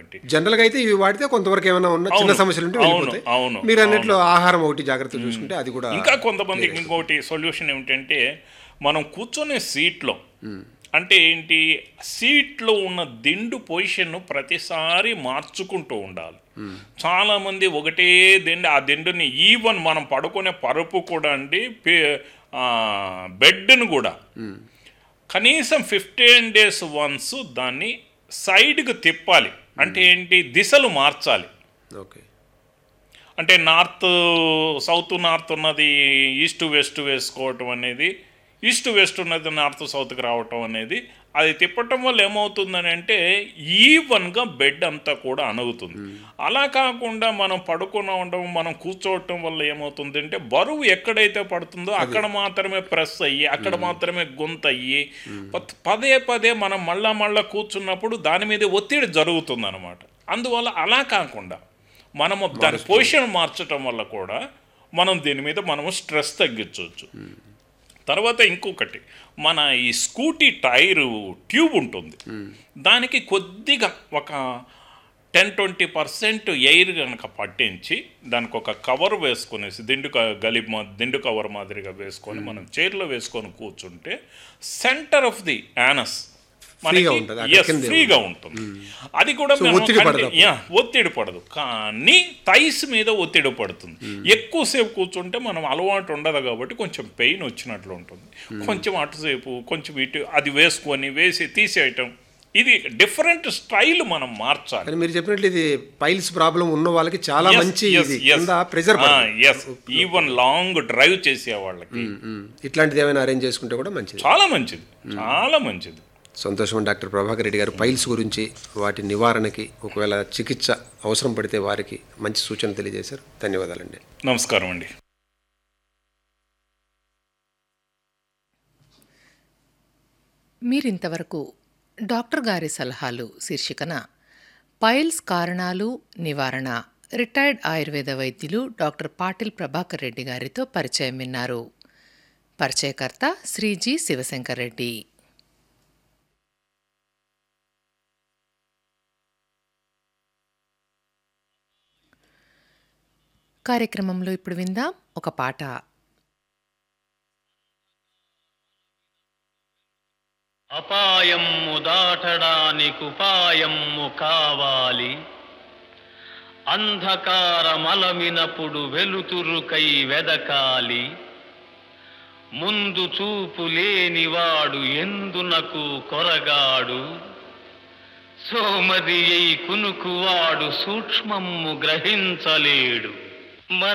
కాబట్టి జనరల్ గా అయితే ఇవి వాడితే కొంతవరకు ఏమైనా ఉన్న చిన్న అవును, సమస్యలు ఉంటే అవును, వెళ్ళిపోతాయి అవును, మీరు అన్నట్లు ఆహారం ఒకటి జాగ్రత్త చూసుకుంటే అది కూడా ఇంకా కొంతమందికి ఇంకోటి సొల్యూషన్ ఏమిటంటే మనం కూర్చొనే సీట్లో అంటే ఏంటి సీట్లో ఉన్న దిండు పొజిషన్ ప్రతిసారి మార్చుకుంటూ ఉండాలి చాలా మంది ఒకటే దిండు ఆ దిండుని ఈవెన్ మనం పడుకునే పరుపు కూడా అండి పే- ఆ, బెడ్ను కూడా కనీసం ఫిఫ్టీన్ డేస్ వన్స్ దాన్ని సైడ్కి తిప్పాలి అంటే ఏంటి దిశలు మార్చాలి ఓకే అంటే నార్త్ సౌత్ నార్త్ ఉన్నది ఈస్ట్ వెస్ట్ వేసుకోవటం అనేది ఈస్ట్ వెస్ట్ ఉన్నది నార్త్ సౌత్కి రావటం అనేది అది తిప్పటం వల్ల ఏమవుతుందని అంటే ఈవన్గా బెడ్ అంతా కూడా అణుగుతుంది అలా కాకుండా మనం పడుకుని ఉండడం మనం కూర్చోవటం వల్ల ఏమవుతుంది అంటే బరువు ఎక్కడైతే పడుతుందో అక్కడ మాత్రమే ప్రెస్ అయ్యి అక్కడ మాత్రమే గొంత అయ్యి ప- పదే పదే మనం మళ్ళా మళ్ళా కూర్చున్నప్పుడు దాని మీద ఒత్తిడి జరుగుతుంది అనమాట అందువల్ల అలా కాకుండా మనము దాని పొజిషన్ మార్చటం వల్ల కూడా మనం దీని మీద మనము స్ట్రెస్ తగ్గించవచ్చు తర్వాత ఇంకొకటి మన ఈ స్కూటీ టైరు ట్యూబ్ ఉంటుంది దానికి కొద్దిగా ఒక టెన్ ట్వంటీ పర్సెంట్ ఎయిర్ కనుక పట్టించి దానికి ఒక కవర్ వేసుకునేసి దిండు క- గలి మా- దిండు కవర్ మాదిరిగా వేసుకొని మనం చైర్లో వేసుకొని కూర్చుంటే సెంటర్ ఆఫ్ ది యానస్ ఫ్రీగా ఉంటుంది, అక్కడ కిందే ఫ్రీగా ఉంటుంది అది కూడా సో మనం ఒత్తిడి పడదు కంటి- యా, ఒత్తిడి పడదు కానీ థైస్ మీద ఒత్తిడి పడుతుంది ఎక్కువసేపు కూర్చుంటే మనం అలవాటు ఉండదు కాబట్టి కొంచెం పెయిన్ వచ్చినట్లు ఉంటుంది కొంచెం అటుసేపు కొంచెం ఇటు అది వేసుకొని వేసి తీసేయటం ఇది డిఫరెంట్ స్టైల్ మనం మార్చాలి కానీ మీరు చెప్పినట్లు ఇది పైల్స్ ప్రాబ్లం ఉన్న వాళ్ళకి చాలా మంచి ఇది కింద pressure yes even long drive చేసే వాళ్ళకి ఇట్లాంటిది ఏమైనా అరేంజ్ చేసుకుంటే కూడా మంచిది చాలా మంచిది చాలా మంచిది సంతోషం డాక్టర్ ప్రభాకర్ రెడ్డి గారు పైల్స్ గురించి వాటి నివారణకి ఒకవేళ చికిత్స అవసరం పడితే వారికి మంచి సూచన తెలియజేశారు ధన్యవాదాలండి నమస్కారం అండి మీరింతవరకు డాక్టర్ గారి సలహాలు శీర్షికన పైల్స్ కారణాలు నివారణ రిటైర్డ్ ఆయుర్వేద వైద్యులు డాక్టర్ పాటిల్ ప్రభాకర్ రెడ్డి గారితో పరిచయం విన్నారు పరిచయకర్త శ్రీజీ శివశంకర్ రెడ్డి కార్యక్రమంలో ఇప్పుడు విందాం ఒక పాట అపాయమ్ము దాటడానికుపాయమ్ము కావాలి అంధకారమలమినప్పుడు వెలుతురుకై వెదకాలి ముందు చూపు లేనివాడు ఎందునకు కొరగాడు సోమది అయి కునుకువాడు సూక్ష్మమ్ము గ్రహించలేడు మన